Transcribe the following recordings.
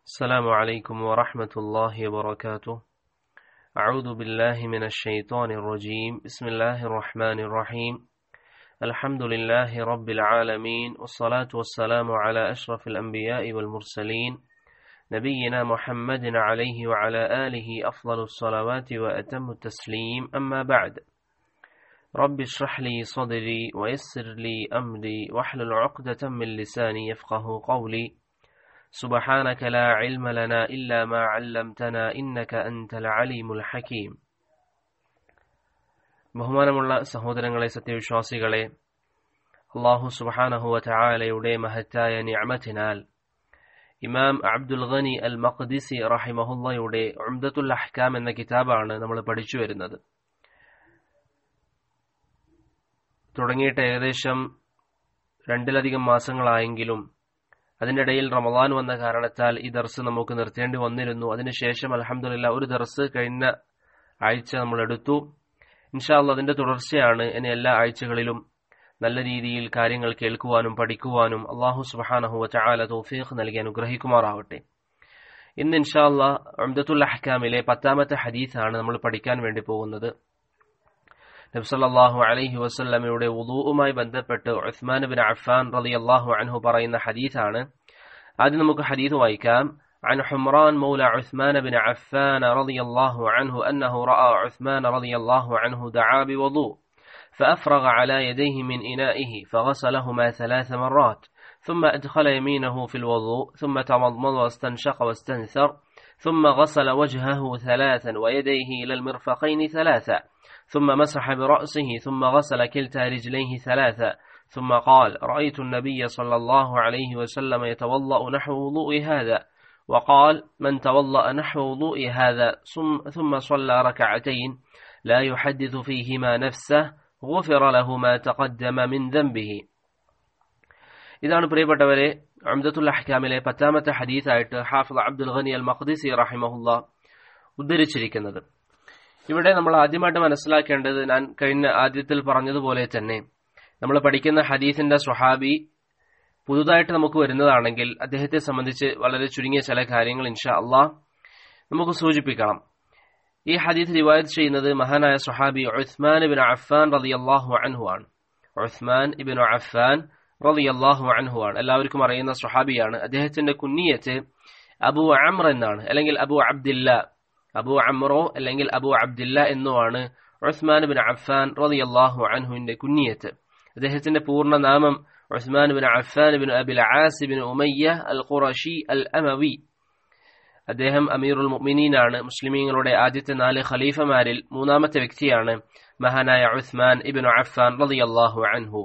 السلام عليكم ورحمة الله وبركاته أعوذ بالله من الشيطان الرجيم بسم الله الرحمن الرحيم الحمد لله رب العالمين والصلاة والسلام على أشرف الأنبياء والمرسلين نبينا محمد عليه وعلى آله أفضل الصلوات وأتم التسليم أما بعد رب اشرح لي صدري ويسر لي أمري واحلل عقدة من لساني يفقه قولي سبحانك لا علم لنا إلا ما علمتنا إنك أنت العليم الحكيم ബഹുമാനമുള്ള സഹോദരങ്ങളെ സത്യവിശ്വാസികളെ അള്ളാഹു സുബാനഹുവ ചായാലയുടെ മഹത്തായ നിഅമത്തിനാൽ ഇമാം അബ്ദുൽ ഗനി അൽ മഖ്ദിസി റഹിമഹുല്ലയുടെ ഉംദത്തുൽ അഹ്കാം എന്ന കിതാബാണ് നമ്മൾ പഠിച്ചു വരുന്നത് തുടങ്ങിയിട്ട് ഏകദേശം രണ്ടിലധികം മാസങ്ങളായെങ്കിലും അതിൻ്റെ ഇടയിൽ റമദാൻ വന്ന കാരണത്താൽ ഈ ദർസ് നമുക്ക് നിർത്തേണ്ടി വന്നിരുന്നു അതിനുശേഷം അലഹമുല്ല ഒരു ദർസ് കഴിഞ്ഞ ആഴ്ച നമ്മൾ എടുത്തു ഇൻഷാല്ല അതിന്റെ തുടർച്ചയാണ് ഇനി എല്ലാ ആഴ്ചകളിലും നല്ല രീതിയിൽ കാര്യങ്ങൾ കേൾക്കുവാനും പഠിക്കുവാനും അള്ളാഹു സുബാനഹു ചാല തൗഫീഖ് നൽകി അനുഗ്രഹിക്കുമാറാവട്ടെ ഇന്ന് ഇൻഷാല്ല അംദത്തുൽ അഹ്കാമിലെ പത്താമത്തെ ഹദീസാണ് നമ്മൾ പഠിക്കാൻ വേണ്ടി പോകുന്നത് നബ്സല്ലാഹു അലൈഹി വസ്ല്ലമയുടെ ഉദൂവുമായി ബന്ധപ്പെട്ട് ഉസ്മാൻ ബിൻ അഫാൻ റലി അള്ളാഹു അൻഹു പറയുന്ന ഹദീസാണ് ആദ്യം നമുക്ക് ഹദീസ് വായിക്കാം عن حمران مولى عثمان بن عفان رضي الله عنه أنه رأى عثمان رضي الله عنه دعا بوضوء فأفرغ على يديه من إنائه فغسلهما ثلاث مرات ثم أدخل يمينه في الوضوء ثم تمضمض واستنشق واستنثر ثم غسل وجهه ثلاثا ويديه إلى المرفقين ثلاثا ثم مسح برأسه ثم غسل كلتا رجليه ثلاثا ثم قال رأيت النبي صلى الله عليه وسلم يتوضأ نحو وضوء هذا وقال من توضأ نحو وضوء هذا ثم صلى ركعتين لا يحدث فيهما نفسه غفر له ما تقدم من ذنبه ഇതാണ് പ്രിയപ്പെട്ടവരെ അംദത്തുൽ അഹ്കാമിലെ പത്താമത്തെ ഹദീസായിട്ട് ഹാഫിദ് അബ്ദുൽ ഖനി അൽ മഖ്ദിസി റഹിമഹുല്ല ഉദ്ധരിച്ചിരിക്കുന്നത് ഇവിടെ നമ്മൾ ആദ്യമായിട്ട് മനസ്സിലാക്കേണ്ടത് ഞാൻ കഴിഞ്ഞ ആദ്യത്തിൽ പറഞ്ഞതുപോലെ തന്നെ നമ്മൾ പഠിക്കുന്ന ഹദീസിന്റെ സ്വഹാബി പുതുതായിട്ട് നമുക്ക് വരുന്നതാണെങ്കിൽ അദ്ദേഹത്തെ സംബന്ധിച്ച് വളരെ ചുരുങ്ങിയ ചില കാര്യങ്ങൾ ഇൻഷാ അള്ളാഹ് നമുക്ക് സൂചിപ്പിക്കണം ഈ ഹദീസ് റിവായത്ത് ചെയ്യുന്നത് മഹാനായ സുഹാബി ഉസ്മാൻ ഇബിൻ അഫാൻ റതി അള്ളാഹു അൻഹു ആണ് ഉസ്മാൻ ഇബിൻ അഫാൻ റതി അള്ളാഹു അൻഹു ആണ് എല്ലാവർക്കും അറിയുന്ന സുഹാബിയാണ് അദ്ദേഹത്തിന്റെ കുന്നിയത്ത് അബു അമ്ര എന്നാണ് അല്ലെങ്കിൽ അബു അബ്ദില്ല അബു അമ്രോ അല്ലെങ്കിൽ അബു അബ്ദില്ല എന്നുമാണ് ഉസ്മാൻ ബിൻ അഫാൻ റതി അള്ളാഹു അൻഹുവിന്റെ കുന്നിയത്ത് അദ്ദേഹത്തിന്റെ പൂർണ്ണ നാമം Usman bin Affan bin Abil Aas bin Umayya al Qurashi al Amawi അദ്ദേഹം അമീറുൽ മുഅ്മിനീനാണ് മുസ്ലിമീങ്ങളുടെ ആദ്യത്തെ നാല് ഖലീഫമാരിൽ മൂന്നാമത്തെ വ്യക്തിയാണ് മഹാനായ ഉസ്മാൻ ഇബിൻ അഫാൻ റളിയല്ലാഹു അൻഹു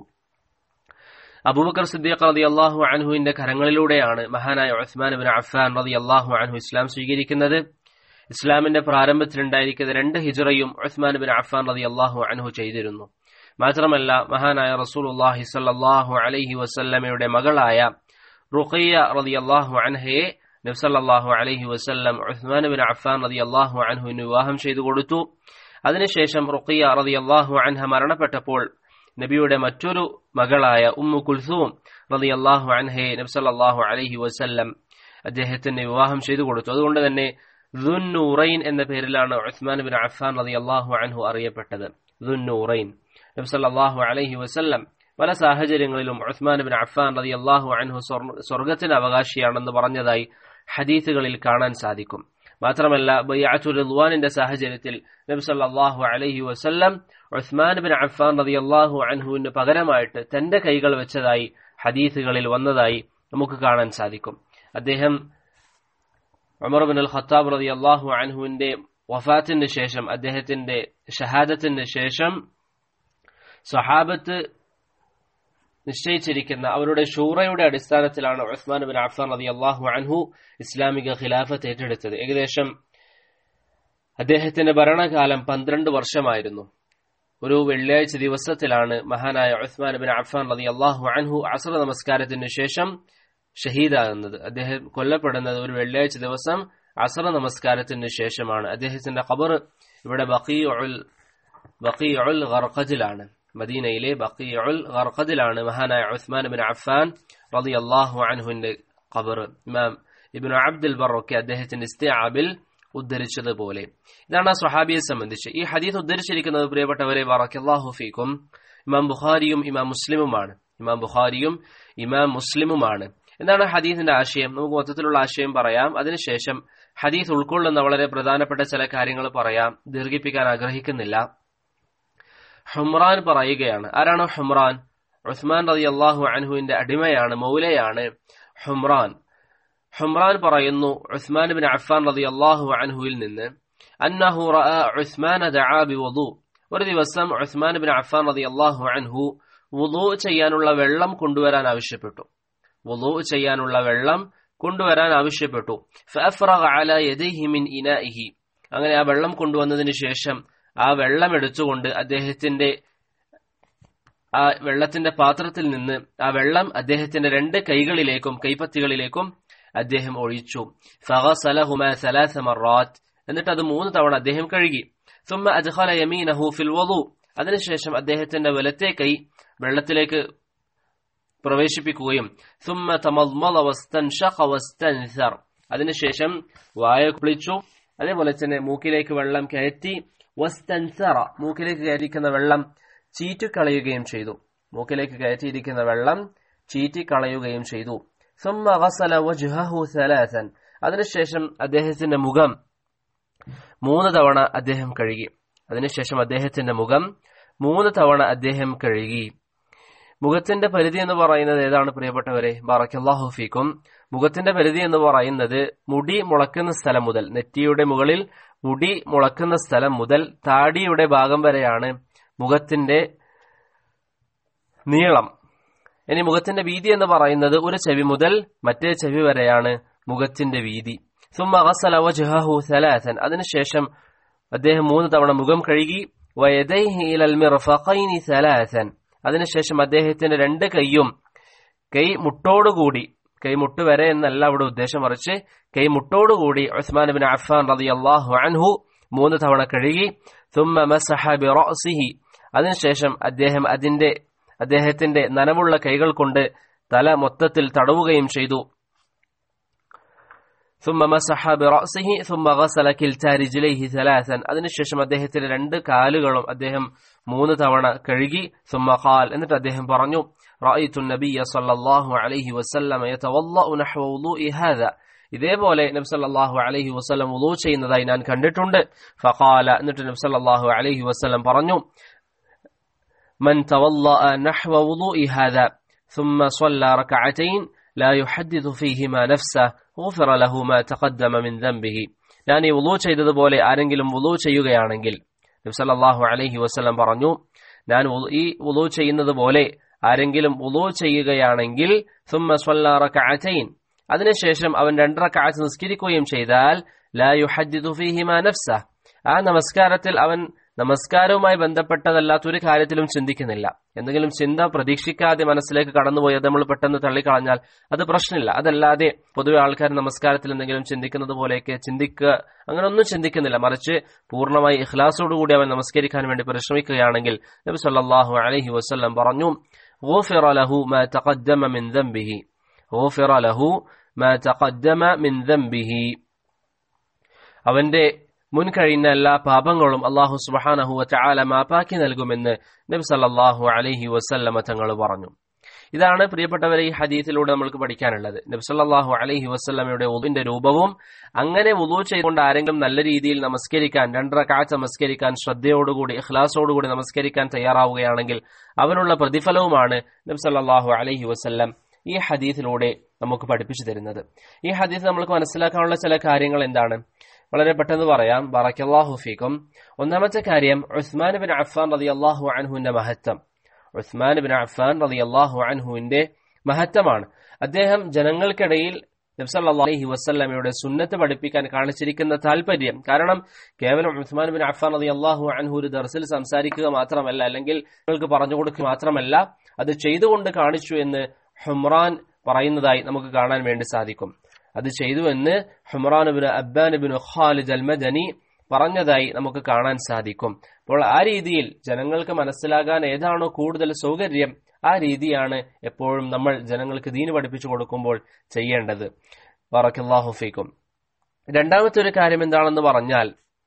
അബൂബക്കർ സിദ്ദീഖ് റളിയല്ലാഹു അൻഹുവിന്റെ കരങ്ങളിലൂടെയാണ് മഹാനായ ഉസ്മാൻ ഇബിൻ അഫാൻ റളിയല്ലാഹു അൻഹു ഇസ്ലാം സ്വീകരിക്കുന്നത് ഇസ്ലാമിന്റെ പ്രാരംഭത്തിലുണ്ടായിരിക്കുന്ന രണ്ട് ഹിജറയും ഉസ്മാൻ ബിൻ അഫാൻ റളിയല്ലാഹു അൻഹു ചെയ്തിരുന്നു മാത്രമല്ല മഹാനായ റസൂലുള്ളാഹി സല്ലല്ലാഹു അലൈഹി വസല്ലമയുടെ മകളായ റുഖയ്യ റളിയല്ലാഹു അൻഹയെ നബ്സല്ലാഹു അലൈഹി വസല്ലം ഉസ്മാൻ ബിൻ അഫാൻ റളിയല്ലാഹു അൻഹുവിന് വിവാഹം ചെയ്തു കൊടുത്തു അതിനുശേഷം റുഖയ്യ റളിയല്ലാഹു അൻഹ മരണപ്പെട്ടപ്പോൾ നബിയുടെ മറ്റൊരു മകളായ ഉമ്മു കുൽസൂം റളിയല്ലാഹു അൻഹയെ നബ്സല്ലാഹു അലൈഹി വസല്ലം അദ്ദേഹത്തിന് വിവാഹം ചെയ്തു കൊടുത്തു അതുകൊണ്ട് തന്നെ ദുന്നൂറൈൻ എന്ന പേരിലാണ് ഉസ്മാൻ ബിൻ അഫാൻ റളിയല്ലാഹു അൻഹു അറിയപ്പെട്ടത് ദുന്നൂറൈൻ നബ്സല്ലാഹു അലൈഹി വസല്ലം പല സാഹചര്യങ്ങളിലും ഉസ്മാൻ ബിൻ അഫാൻ റതി അള്ളാഹു അൻഹു സ്വർഗത്തിന് അവകാശിയാണെന്ന് പറഞ്ഞതായി ഹദീസുകളിൽ കാണാൻ സാധിക്കും മാത്രമല്ല ബയ്യാറ്റുൽ റിദ്വാനിന്റെ സാഹചര്യത്തിൽ നബി സല്ലല്ലാഹു അലൈഹി വസല്ലം ഉസ്മാൻ ബിൻ അഫാൻ റതി അള്ളാഹു അൻഹുവിന് പകരമായിട്ട് തന്റെ കൈകൾ വെച്ചതായി ഹദീസുകളിൽ വന്നതായി നമുക്ക് കാണാൻ സാധിക്കും അദ്ദേഹം ഉമർ ബിൻ അൽ ഖത്താബ് റതി അള്ളാഹു അൻഹുവിന്റെ വഫാത്തിന് ശേഷം അദ്ദേഹത്തിന്റെ ഷഹാദത്തിന് ശേഷം സഹാബത്ത് നിശ്ചയിച്ചിരിക്കുന്ന അവരുടെ ഷൂറയുടെ അടിസ്ഥാനത്തിലാണ് ഉസ്മാൻ ബിൻ അഫ്സാൻ റതി അള്ളാഹു അൻഹു ഇസ്ലാമിക ഖിലാഫത്ത് ഏറ്റെടുത്തത് ഏകദേശം അദ്ദേഹത്തിന്റെ ഭരണകാലം പന്ത്രണ്ട് വർഷമായിരുന്നു ഒരു വെള്ളിയാഴ്ച ദിവസത്തിലാണ് മഹാനായ ഉസ്മാൻ ബിൻ അഫ്ഫാൻ റതി അള്ളാഹു അൻഹു അസർ നമസ്കാരത്തിന് ശേഷം ഷഹീദാകുന്നത് അദ്ദേഹം കൊല്ലപ്പെടുന്നത് ഒരു വെള്ളിയാഴ്ച ദിവസം അസർ നമസ്കാരത്തിന് ശേഷമാണ് അദ്ദേഹത്തിന്റെ ഖബർ ഇവിടെ ബഖീഉൽ ബഖീഉൽ ഗർഖജിലാണ് മദീനയിലെ ബഖീഉൽ ഗർഖദിലാണ് മഹാനായ ഉസ്മാൻ ബിൻ അഫ്ഫാൻ റളിയല്ലാഹു അൻഹുവിന്റെ ഖബർ ഇമാം ഇബിനു അബ്ദുൽ ബറൊക്കെ അദ്ദേഹത്തിന്റെ ഇസ്തിയാബിൽ ഉദ്ധരിച്ചതുപോലെ ഇതാണ് ആ സ്വഹാബിയെ സംബന്ധിച്ച് ഈ ഹദീസ് ഉദ്ധരിച്ചിരിക്കുന്നത് പ്രിയപ്പെട്ടവരെ ബറക്കല്ലാഹു ഫീക്കും ഇമാം ബുഖാരിയും ഇമാം മുസ്ലിമുമാണ് ഇമാം ബുഖാരിയും ഇമാം മുസ്ലിമുമാണ് എന്താണ് ഹദീസിന്റെ ആശയം നമുക്ക് മൊത്തത്തിലുള്ള ആശയം പറയാം അതിനുശേഷം ഹദീസ് ഉൾക്കൊള്ളുന്ന വളരെ പ്രധാനപ്പെട്ട ചില കാര്യങ്ങൾ പറയാം ദീർഘിപ്പിക്കാൻ ആഗ്രഹിക്കുന്നില്ല ഹുമ്രാൻ പറയുകയാണ് ആരാണ് ഹുമ്രാൻ ഉസ്മാൻ റതി അള്ളാഹു അൻഹുവിന്റെ അടിമയാണ് മൗലയാണ് ഹുമ്രാൻ ഹുമ്രാൻ പറയുന്നു ഉസ്മാൻ ബിൻ അഫ്ഫാൻ റതി അള്ളാഹു അൻഹുവിൽ നിന്ന് അന്നഹു റഅ ഉസ്മാൻ ദഅ ബിവുദു ഒരു ദിവസം ഉസ്മാൻ ബിൻ അഫ്ഫാൻ റതി അള്ളാഹു അൻഹു വുദു ചെയ്യാനുള്ള വെള്ളം കൊണ്ടുവരാൻ ആവശ്യപ്പെട്ടു വുദു ചെയ്യാനുള്ള വെള്ളം കൊണ്ടുവരാൻ ആവശ്യപ്പെട്ടു ഫഅഫ്റഗ അല യദൈഹി മിൻ ഇനാഇഹി അങ്ങനെ ആ വെള്ളം കൊണ്ടുവന്നതിന് ശേഷം ആ വെള്ളം എടുത്തുകൊണ്ട് അദ്ദേഹത്തിന്റെ ആ വെള്ളത്തിന്റെ പാത്രത്തിൽ നിന്ന് ആ വെള്ളം അദ്ദേഹത്തിന്റെ രണ്ട് കൈകളിലേക്കും കൈപ്പത്തികളിലേക്കും അദ്ദേഹം ഒഴിച്ചു ഫഗസലഹുമ സലാസ മറാത്ത് എന്നിട്ട് അത് മൂന്ന് തവണ അദ്ദേഹം കഴുകി ثم أدخل يمينه في الوضوء അതിനുശേഷം അദ്ദേഹത്തിന്റെ വലത്തെ കൈ വെള്ളത്തിലേക്ക് പ്രവേശിപ്പിക്കുകയും ثم تمضمض واستنشق واستنثر അതിനുശേഷം വായ കുളിച്ചു അതേപോലെ തന്നെ മൂക്കിലേക്ക് വെള്ളം കയറ്റി വസ്തൻസറ മൂക്കിലേക്ക് കയറ്റിയിരിക്കുന്ന വെള്ളം ചീറ്റിക്കളയുകയും ചെയ്തു മൂക്കിലേക്ക് കയറ്റിയിരിക്കുന്ന വെള്ളം ചീറ്റിക്കളയുകയും ചെയ്തു ثم غسل وجهه ثلاثا അതിനുശേഷം അദ്ദേഹത്തിന്റെ മുഖം മൂന്ന് തവണ അദ്ദേഹം കഴുകി അതിനുശേഷം അദ്ദേഹത്തിന്റെ മുഖം മൂന്ന് തവണ അദ്ദേഹം കഴുകി മുഖത്തിന്റെ പരിധി എന്ന് പറയുന്നത് ഏതാണ് പ്രിയപ്പെട്ടവരെ ബറക്കല്ലാഹു ഫീക്കും മുഖത്തിന്റെ പരിധി എന്ന് പറയുന്നത് മുടി മുളക്കുന്ന സ്ഥലം മുതൽ നെറ്റിയുടെ മുകളിൽ മുടി മുളക്കുന്ന സ്ഥലം മുതൽ താടിയുടെ ഭാഗം വരെയാണ് മുഖത്തിന്റെ നീളം ഇനി മുഖത്തിന്റെ വീതി എന്ന് പറയുന്നത് ഒരു ചെവി മുതൽ മറ്റേ ചെവി വരെയാണ് മുഖത്തിന്റെ വീതി ثم غسل وجهه ثلاثا അതിനുശേഷം അദ്ദേഹം മൂന്ന് തവണ മുഖം കഴുകി ويديه الى المرفقين ثلاثا അതിനുശേഷം അദ്ദേഹത്തിന്റെ രണ്ട് കൈയും കൈ മുട്ടോടുകൂടി കൈ മുട്ട് വരെ എന്നല്ല അവിടെ ഉദ്ദേശം മറിച്ച് കൈ മുട്ടോടുകൂടി ഉസ്മാൻ ബിൻ അഫ്ഫാൻ റളിയല്ലാഹു അൻഹു മൂന്ന് തവണ കഴുകി ثم مسح برأسه അതിനുശേഷം അദ്ദേഹം അതിന്റെ അദ്ദേഹത്തിന്റെ നനവുള്ള കൈകൾ കൊണ്ട് തല മൊത്തത്തിൽ തടവുകയും ചെയ്തു ثم مسح برأسه ثم غسل كلتا رجليه ثلاثا അതിനുശേഷം അദ്ദേഹത്തിന്റെ രണ്ട് കാലുകളും അദ്ദേഹം മൂന്ന് തവണ കഴുകി ثم قال എന്നിട്ട് അദ്ദേഹം പറഞ്ഞു رأيت النبي صلى الله عليه وسلم يتوضأ نحو وضوء هذا ഇതേപോലെ നബി സല്ലല്ലാഹു അലൈഹി വസല്ലം വുളൂ ചെയ്യുന്നതായി ഞാൻ കണ്ടിട്ടുണ്ട് ഫഖാല എന്നിട്ട് നബി സല്ലല്ലാഹു അലൈഹി വസല്ലം പറഞ്ഞു من توضأ نحو وضوء هذا ثم صلى ركعتين لا يحدث فيهما نفسه غفر له ما تقدم من ذنبه ഞാൻ ഈ വുളൂ ചെയ്തതുപോലെ ആരെങ്കിലും വുളൂ ചെയ്യുകയാണെങ്കിൽ നബി സല്ലല്ലാഹു അലൈഹി വസല്ലം പറഞ്ഞു ഞാൻ ഈ വുളൂ ചെയ്യുന്നത് പോലെ ആരെങ്കിലും വുളൂ ചെയ്യുകയാണെങ്കിൽ ثم صلى ركعتين അതിനുശേഷം അവൻ രണ്ടറക്കാഴ്ച നിസ്കരിക്കുകയും ചെയ്താൽ ലാ യുഹദ്ദിദു ഫീഹിമാ നഫ്സഹ ആ നമസ്കാരത്തിൽ അവൻ നമസ്കാരവുമായി ബന്ധപ്പെട്ടതല്ലാത്ത ഒരു കാര്യത്തിലും ചിന്തിക്കുന്നില്ല എന്തെങ്കിലും ചിന്ത പ്രതീക്ഷിക്കാതെ മനസ്സിലേക്ക് കടന്നുപോയി അത് നമ്മൾ പെട്ടെന്ന് തള്ളിക്കളഞ്ഞാൽ അത് പ്രശ്നമില്ല അതല്ലാതെ പൊതുവെ ആൾക്കാർ നമസ്കാരത്തിൽ എന്തെങ്കിലും ചിന്തിക്കുന്നത് പോലെയൊക്കെ ചിന്തിക്കുക അങ്ങനെ ഒന്നും ചിന്തിക്കുന്നില്ല മറിച്ച് പൂർണ്ണമായി ഇഖ്ലാസോടുകൂടി അവൻ നമസ്കരിക്കാൻ വേണ്ടി പരിശ്രമിക്കുകയാണെങ്കിൽ നബി സല്ലല്ലാഹു അലൈഹി വസല്ലം പറഞ്ഞു غفر له ما تقدم من ذنبه غفر له ما تقدم من ذنبه അവന്റെ മുൻ കഴിഞ്ഞ എല്ലാ പാപങ്ങളും അള്ളാഹു സുബഹാനഹു ചാല മാപ്പാക്കി നൽകുമെന്ന് നബി സല്ലാഹു അലൈഹി വസല്ലമ തങ്ങൾ പറഞ്ഞു ഇതാണ് പ്രിയപ്പെട്ടവരെ ഈ ഹദീസിലൂടെ നമ്മൾക്ക് പഠിക്കാനുള്ളത് നബി സല്ലാഹു അലൈഹി വസ്ല്ലമയുടെ ഉദിന്റെ രൂപവും അങ്ങനെ ഉദു ചെയ്തുകൊണ്ട് ആരെങ്കിലും നല്ല രീതിയിൽ നമസ്കരിക്കാൻ രണ്ടര കാഴ്ച നമസ്കരിക്കാൻ ശ്രദ്ധയോടുകൂടി ഇഖ്ലാസോടുകൂടി നമസ്കരിക്കാൻ തയ്യാറാവുകയാണെങ്കിൽ അവനുള്ള പ്രതിഫലവുമാണ് നബി സല്ലാഹു അലൈഹി വസ്ല്ലം ഈ ഹദീസിലൂടെ നമുക്ക് പഠിപ്പിച്ചു തരുന്നത് ഈ ഹദീസ് നമ്മൾക്ക് മനസ്സിലാക്കാനുള്ള ചില കാര്യങ്ങൾ എന്താണ് വളരെ പെട്ടെന്ന് പറയാം ബറക്കല്ലാഹു ഫീക്കും ഒന്നാമത്തെ കാര്യം ഉസ്മാൻ ബിൻ അഫ്ഫാൻ റതി അള്ളാഹു അൻഹുവിന്റെ മഹത്വം ഉസ്മാൻ ബിൻ അഫ്ഫാൻ റതി അള്ളാഹു അൻഹുവിന്റെ മഹത്വമാണ് അദ്ദേഹം ജനങ്ങൾക്കിടയിൽ നബ്സല്ലാഹി വസ്ല്ലമയുടെ സുന്നത്ത് പഠിപ്പിക്കാൻ കാണിച്ചിരിക്കുന്ന താല്പര്യം കാരണം കേവലം ഉസ്മാൻ ബിൻ അഫ്ഫാൻ റതി അള്ളാഹു അൻഹു ഒരു ദർസിൽ സംസാരിക്കുക മാത്രമല്ല അല്ലെങ്കിൽ നിങ്ങൾക്ക് പറഞ്ഞു കൊടുക്കുക മാത്രമല്ല അത് ചെയ്തുകൊണ്ട് കാണിച്ചു എന്ന് ഹുമ്രാൻ പറയുന്നതായി നമുക്ക് കാണാൻ വേണ്ടി സാധിക്കും അത് ചെയ്തു എന്ന് ഹുമറാനുബിന് അബ്ബാനുബിന് ഖാലിദ് അൽ മദനി പറഞ്ഞതായി നമുക്ക് കാണാൻ സാധിക്കും അപ്പോൾ ആ രീതിയിൽ ജനങ്ങൾക്ക് മനസ്സിലാകാൻ ഏതാണോ കൂടുതൽ സൗകര്യം ആ രീതിയാണ് എപ്പോഴും നമ്മൾ ജനങ്ങൾക്ക് ദീന് പഠിപ്പിച്ചു കൊടുക്കുമ്പോൾ ചെയ്യേണ്ടത് വറക്കല്ലാഹു ഫീക്കും രണ്ടാമത്തെ ഒരു കാര്യം എന്താണെന്ന് പറഞ്ഞാൽ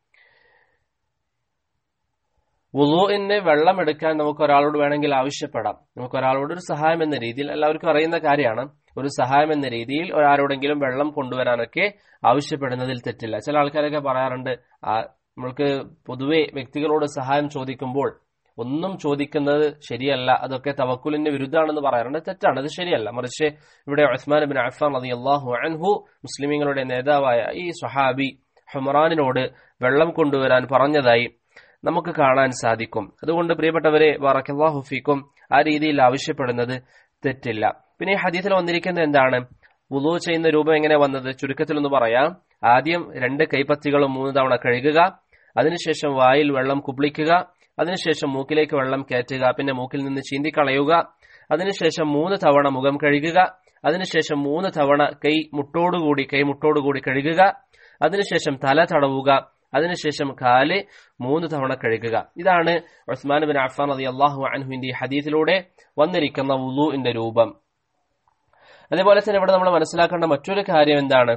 വുളുവിന് വെള്ളം എടുക്കാൻ നമുക്ക് ഒരാളോട് വേണമെങ്കിൽ ആവശ്യപ്പെടാം നമുക്ക് ഒരാളോട് ഒരു സഹായം എന്ന രീതിയിൽ എല്ലാവർക്കും അറിയുന്ന കാര്യമാണ് ഒരു സഹായം എന്ന രീതിയിൽ ഒരാരോടെങ്കിലും വെള്ളം കൊണ്ടുവരാനൊക്കെ ആവശ്യപ്പെടുന്നതിൽ തെറ്റില്ല ചില ആൾക്കാരൊക്കെ പറയാറുണ്ട് ആ നമ്മൾക്ക് പൊതുവെ വ്യക്തികളോട് സഹായം ചോദിക്കുമ്പോൾ ഒന്നും ചോദിക്കുന്നത് ശരിയല്ല അതൊക്കെ തവക്കുലിന്റെ വിരുദ്ധാണെന്ന് പറയാറുണ്ട് തെറ്റാണ് അത് ശരിയല്ല മറിച്ച് ഇവിടെ ഉസ്മാൻ ബിൻ അഫാൻ അലി അള്ളാഹു അൻഹു മുസ്ലിമീങ്ങളുടെ നേതാവായ ഈ സ്വഹാബി ഹുമറാനിനോട് വെള്ളം കൊണ്ടുവരാൻ പറഞ്ഞതായി നമുക്ക് കാണാൻ സാധിക്കും അതുകൊണ്ട് പ്രിയപ്പെട്ടവരെ വറക്കല്ലാഹു ഫീക്കും ആ രീതിയിൽ ആവശ്യപ്പെടുന്നത് തെറ്റില്ല പിന്നെ ഈ ഹദീസിൽ വന്നിരിക്കുന്നത് എന്താണ് വുളു ചെയ്യുന്ന രൂപം എങ്ങനെ വന്നത് ചുരുക്കത്തിൽ ഒന്ന് പറയാം ആദ്യം രണ്ട് കൈപ്പത്തികളും മൂന്ന് തവണ കഴുകുക അതിനുശേഷം വായിൽ വെള്ളം കുപ്പിളിക്കുക അതിനുശേഷം മൂക്കിലേക്ക് വെള്ളം കയറ്റുക പിന്നെ മൂക്കിൽ നിന്ന് ചീന്തിക്കളയുക അതിനുശേഷം മൂന്ന് തവണ മുഖം കഴുകുക അതിനുശേഷം മൂന്ന് തവണ കൈ മുട്ടോടുകൂടി കൈ മുട്ടോടുകൂടി കഴുകുക അതിനുശേഷം തല തടവുക അതിനുശേഷം കാല് മൂന്ന് തവണ കഴുകുക ഇതാണ് ഉസ്മാൻ ബിൻ അഫാൻ അലി അള്ളാഹു അൻഹുവിന്റെ ഈ ഹദീസിലൂടെ വന്നിരിക്കുന്ന വുളുവിന്റെ രൂപം അതേപോലെ തന്നെ ഇവിടെ നമ്മൾ മനസ്സിലാക്കേണ്ട മറ്റൊരു കാര്യം എന്താണ്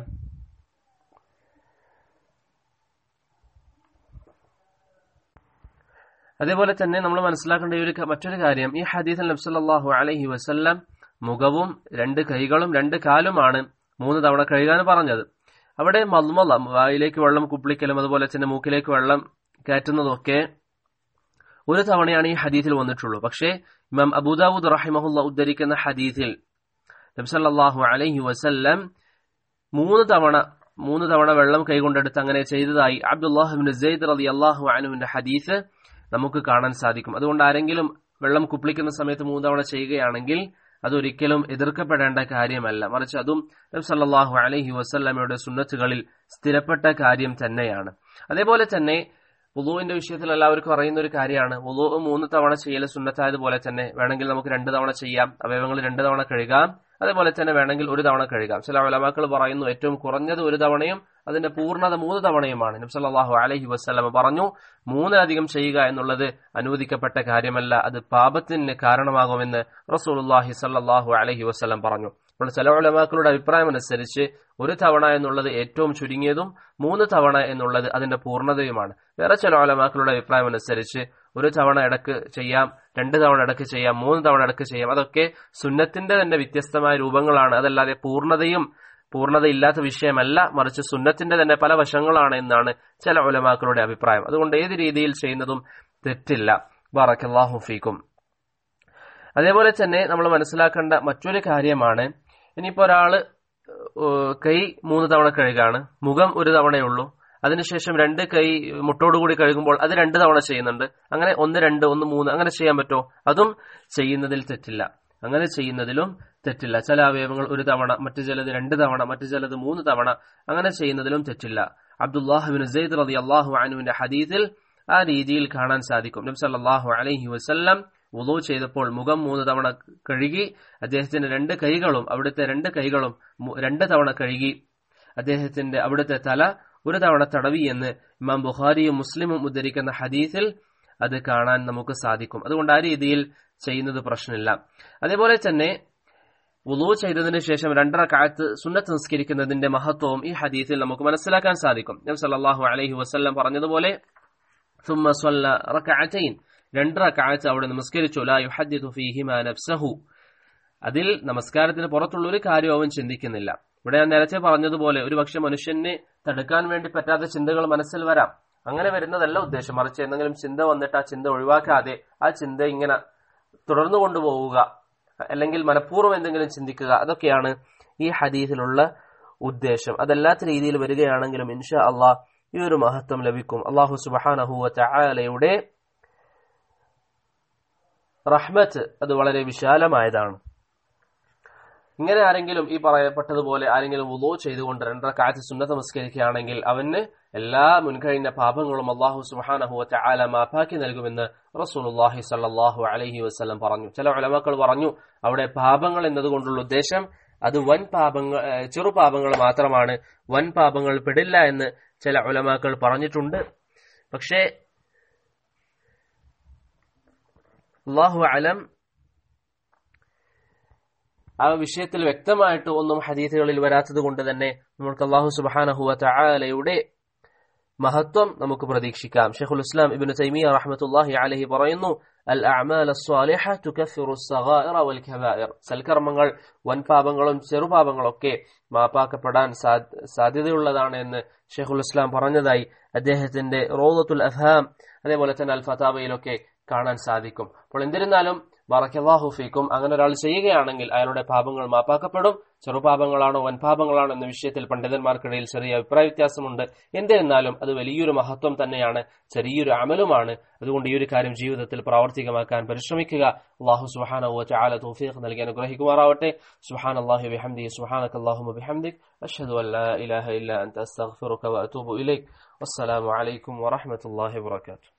അതേപോലെ തന്നെ നമ്മൾ മനസ്സിലാക്കേണ്ട ഈ ഒരു മറ്റൊരു കാര്യം ഈ ഹദീസിൽ നബ്സല്ലാഹു അലഹി വസല്ലം മുഖവും രണ്ട് കൈകളും രണ്ട് കാലുമാണ് മൂന്ന് തവണ കഴുകാൻ പറഞ്ഞത് അവിടെ മൽമല വായിലേക്ക് വെള്ളം കുപ്പിളിക്കലും അതുപോലെ തന്നെ മൂക്കിലേക്ക് വെള്ളം കയറ്റുന്നതൊക്കെ ഒരു തവണയാണ് ഈ ഹദീസിൽ വന്നിട്ടുള്ളൂ പക്ഷേ ഇമാം അബൂദാവൂദ് റഹിമഹുല്ല ഉദ്ധരിക്കുന്ന ഹദീസിൽ നബ്സല്ലാഹു അലൈഹി വസല്ലം മൂന്ന് തവണ മൂന്ന് തവണ വെള്ളം കൈകൊണ്ടെടുത്ത് അങ്ങനെ ചെയ്തതായി അബ്ദുല്ലാഹിബിൻ സെയ്ദ് റലി അള്ളാഹു അനുവിന്റെ ഹദീസ് നമുക്ക് കാണാൻ സാധിക്കും അതുകൊണ്ട് ആരെങ്കിലും വെള്ളം കുപ്പിളിക്കുന്ന സമയത്ത് മൂന്ന് തവണ ചെയ്യുകയാണെങ്കിൽ അതൊരിക്കലും എതിർക്കപ്പെടേണ്ട കാര്യമല്ല മറിച്ച് അതും സല്ലാഹു അലഹി വസ്ല്ലമയുടെ സുന്നത്തുകളിൽ സ്ഥിരപ്പെട്ട കാര്യം തന്നെയാണ് അതേപോലെ തന്നെ വുളുവിന്റെ വിഷയത്തിൽ എല്ലാവർക്കും അറിയുന്ന ഒരു കാര്യമാണ് വുളു മൂന്ന് തവണ ചെയ്യൽ സുന്നത്തായതുപോലെ തന്നെ വേണമെങ്കിൽ നമുക്ക് രണ്ട് തവണ ചെയ്യാം അവയവങ്ങൾ രണ്ട് തവണ കഴുകാം അതേപോലെ തന്നെ വേണമെങ്കിൽ ഒരു തവണ കഴുകാം ചില ഉലമാക്കൾ പറയുന്നു ഏറ്റവും കുറഞ്ഞത് ഒരു തവണയും അതിന്റെ പൂർണ്ണത മൂന്ന് തവണയുമാണ് നബ്സല്ലാഹു അലഹി വസ്ലമ പറഞ്ഞു മൂന്നിലധികം ചെയ്യുക എന്നുള്ളത് അനുവദിക്കപ്പെട്ട കാര്യമല്ല അത് പാപത്തിന് കാരണമാകുമെന്ന് റസൂലുല്ലാഹി സല്ലാഹു അലഹി വസ്ലം പറഞ്ഞു അപ്പോൾ ചില ഉലമാക്കളുടെ അഭിപ്രായം അനുസരിച്ച് ഒരു തവണ എന്നുള്ളത് ഏറ്റവും ചുരുങ്ങിയതും മൂന്ന് തവണ എന്നുള്ളത് അതിന്റെ പൂർണ്ണതയുമാണ് വേറെ ചില ഉലമാക്കളുടെ അഭിപ്രായം അനുസരിച്ച് ഒരു തവണ ഇടക്ക് ചെയ്യാം രണ്ട് തവണ ഇടക്ക് ചെയ്യാം മൂന്ന് തവണ ഇടക്ക് ചെയ്യാം അതൊക്കെ സുന്നത്തിന്റെ തന്നെ വ്യത്യസ്തമായ രൂപങ്ങളാണ് അതല്ലാതെ പൂർണ്ണതയും പൂർണ്ണതയില്ലാത്ത വിഷയമല്ല മറിച്ച് സുന്നത്തിന്റെ തന്നെ പല വശങ്ങളാണ് എന്നാണ് ചില ഉലമാക്കളുടെ അഭിപ്രായം അതുകൊണ്ട് ഏത് രീതിയിൽ ചെയ്യുന്നതും തെറ്റില്ല ബറക്കല്ലാഹു ഫീക്കും അതേപോലെ തന്നെ നമ്മൾ മനസ്സിലാക്കേണ്ട മറ്റൊരു കാര്യമാണ് ഇനിയിപ്പോ ഒരാള് കൈ മൂന്ന് തവണ കഴുകാണ് മുഖം ഒരു തവണയുള്ളൂ അതിനുശേഷം രണ്ട് കൈ മുട്ടോടുകൂടി കഴുകുമ്പോൾ അത് രണ്ട് തവണ ചെയ്യുന്നുണ്ട് അങ്ങനെ ഒന്ന് രണ്ട് ഒന്ന് മൂന്ന് അങ്ങനെ ചെയ്യാൻ പറ്റുമോ അതും ചെയ്യുന്നതിൽ തെറ്റില്ല അങ്ങനെ ചെയ്യുന്നതിലും തെറ്റില്ല ചില അവയവങ്ങൾ ഒരു തവണ മറ്റു ചിലത് രണ്ട് തവണ മറ്റു ചിലത് മൂന്ന് തവണ അങ്ങനെ ചെയ്യുന്നതിലും തെറ്റില്ല അബ്ദുല്ലാഹുബിൻ സെയ്ദ് റതി അള്ളാഹു അനുവിന്റെ ഹദീസിൽ ആ രീതിയിൽ കാണാൻ സാധിക്കും നബി സല്ലാഹു അലൈഹി വസല്ലം വുളു ചെയ്തപ്പോൾ മുഖം മൂന്ന് തവണ കഴുകി അദ്ദേഹത്തിന്റെ രണ്ട് കൈകളും അവിടുത്തെ രണ്ട് കൈകളും രണ്ട് തവണ കഴുകി അദ്ദേഹത്തിന്റെ അവിടുത്തെ തല ഒരു തവണ തടവി എന്ന് ഇമാം ബുഖാരിയും മുസ്ലിമും ഉദ്ധരിക്കുന്ന ഹദീസിൽ അത് കാണാൻ നമുക്ക് സാധിക്കും അതുകൊണ്ട് ആ രീതിയിൽ ചെയ്യുന്നത് പ്രശ്നമില്ല അതേപോലെ തന്നെ വുളു ചെയ്തതിനു ശേഷം രണ്ടര കാലത്ത് സുന്നത്ത് നിസ്കരിക്കുന്നതിന്റെ മഹത്വവും ഈ ഹദീസിൽ നമുക്ക് മനസ്സിലാക്കാൻ സാധിക്കും നബി സല്ലല്ലാഹു അലൈഹി വസല്ലം പറഞ്ഞതുപോലെ ثم صلى ركعتين രണ്ട് റക്അത്ത് അവിടെ നമസ്കരിച്ചു ലാ യുഹദ്ദിഥു ഫീഹിമാ നഫ്സഹു അതിൽ നമസ്കാരത്തിന് പുറത്തുള്ള ഒരു കാര്യം അവൻ ചിന്തിക്കുന്നില്ല ഇവിടെ ഞാൻ നേരത്തെ പറഞ്ഞതുപോലെ ഒരു പക്ഷെ മനുഷ്യന് തടുക്കാൻ വേണ്ടി പറ്റാത്ത ചിന്തകൾ മനസ്സിൽ വരാം അങ്ങനെ വരുന്നതല്ല ഉദ്ദേശം മറിച്ച് എന്തെങ്കിലും ചിന്ത വന്നിട്ട് ആ ചിന്ത ഒഴിവാക്കാതെ ആ ചിന്ത ഇങ്ങനെ തുടർന്നു കൊണ്ടുപോവുക അല്ലെങ്കിൽ മനഃപൂർവ്വം എന്തെങ്കിലും ചിന്തിക്കുക അതൊക്കെയാണ് ഈ ഹദീസിലുള്ള ഉദ്ദേശം അതല്ലാത്ത രീതിയിൽ വരികയാണെങ്കിലും ഇൻഷാ അള്ളാഹ് ഈ ഒരു മഹത്വം ലഭിക്കും അള്ളാഹു സുബഹാനഹുവ ചായാലയുടെ റഹ്മത്ത് അത് വളരെ വിശാലമായതാണ് ഇങ്ങനെ ആരെങ്കിലും ഈ പറയപ്പെട്ടതുപോലെ ആരെങ്കിലും വുളോ ചെയ്തുകൊണ്ട് രണ്ടര കാറ്റ് സുന്നത്ത് നമസ്കരിക്കുകയാണെങ്കിൽ അവന് എല്ലാ മുൻകഴിഞ്ഞ പാപങ്ങളും അള്ളാഹു സുബാനഹു ചാല മാപ്പാക്കി നൽകുമെന്ന് റസൂലുല്ലാഹി സല്ലാഹു അലഹി വസ്ലം പറഞ്ഞു ചില ഉലമക്കൾ പറഞ്ഞു അവിടെ പാപങ്ങൾ എന്നതുകൊണ്ടുള്ള ഉദ്ദേശം അത് വൻ പാപങ്ങൾ ചെറു പാപങ്ങൾ മാത്രമാണ് വൻ പാപങ്ങൾ പെടില്ല എന്ന് ചില ഉലമാക്കൾ പറഞ്ഞിട്ടുണ്ട് പക്ഷേ അള്ളാഹു അലം ആ വിഷയത്തിൽ വ്യക്തമായിട്ട് ഒന്നും ഹദീസുകളിൽ വരാത്തത് കൊണ്ട് തന്നെ നമുക്ക് അള്ളാഹു സുബാനഹുവ ചായാലയുടെ മഹത്വം നമുക്ക് പ്രതീക്ഷിക്കാം ഷെഖുൽ ഇസ്ലാം ഇബിന് തൈമിയ റഹ്മത്തുല്ലാഹി അലഹി പറയുന്നു അൽ അഅമാൽ അസ്വാലിഹ തുകഫിറു സഗായിറ വൽ കബായിർ സൽക്കർമ്മങ്ങൾ വൻപാപങ്ങളും ചെറുപാപങ്ങളൊക്കെ മാപ്പാക്കപ്പെടാൻ സാധ്യതയുള്ളതാണ് എന്ന് ഷെഖുൽ ഇസ്ലാം പറഞ്ഞതായി അദ്ദേഹത്തിന്റെ റോദത്തുൽ അഫാം അതേപോലെ തന്നെ അൽ ഫതാബയിലൊക്കെ കാണാൻ സാധിക്കും അപ്പോൾ എന്നിരുന്നാലും ബറക്കല്ലാഹു ഫീക്കും അങ്ങനെ ഒരാൾ ചെയ്യുകയാണെങ്കിൽ അയാളുടെ പാപങ്ങൾ മാപ്പാക്കപ്പെടും ചെറുപാപങ്ങളാണോ വൻപാപങ്ങളാണോ എന്ന വിഷയത്തിൽ പണ്ഡിതന്മാർക്കിടയിൽ ചെറിയ അഭിപ്രായ വ്യത്യാസമുണ്ട് എന്നിരുന്നാലും അത് വലിയൊരു മഹത്വം തന്നെയാണ് ചെറിയൊരു അമലുമാണ് അതുകൊണ്ട് ഈ ഒരു കാര്യം ജീവിതത്തിൽ പ്രാവർത്തികമാക്കാൻ പരിശ്രമിക്കുക അള്ളാഹു സുഹാന ചാല തൗഫീഖ് നൽകി അനുഗ്രഹിക്കുമാറാവട്ടെ സുഹാൻ അള്ളാഹു ബിഹംദി സുഹാനക് അള്ളാഹു ബിഹംദിക് അഷ്ഹദു അല്ലാ ഇലാഹ ഇല്ല അൻത അസ്തഗ്ഫിറുക വഅതൂബു ഇലൈക് വസ്സലാമു അലൈക്കും വറഹ്മത്തുള്ളാഹി വബറകാതുഹു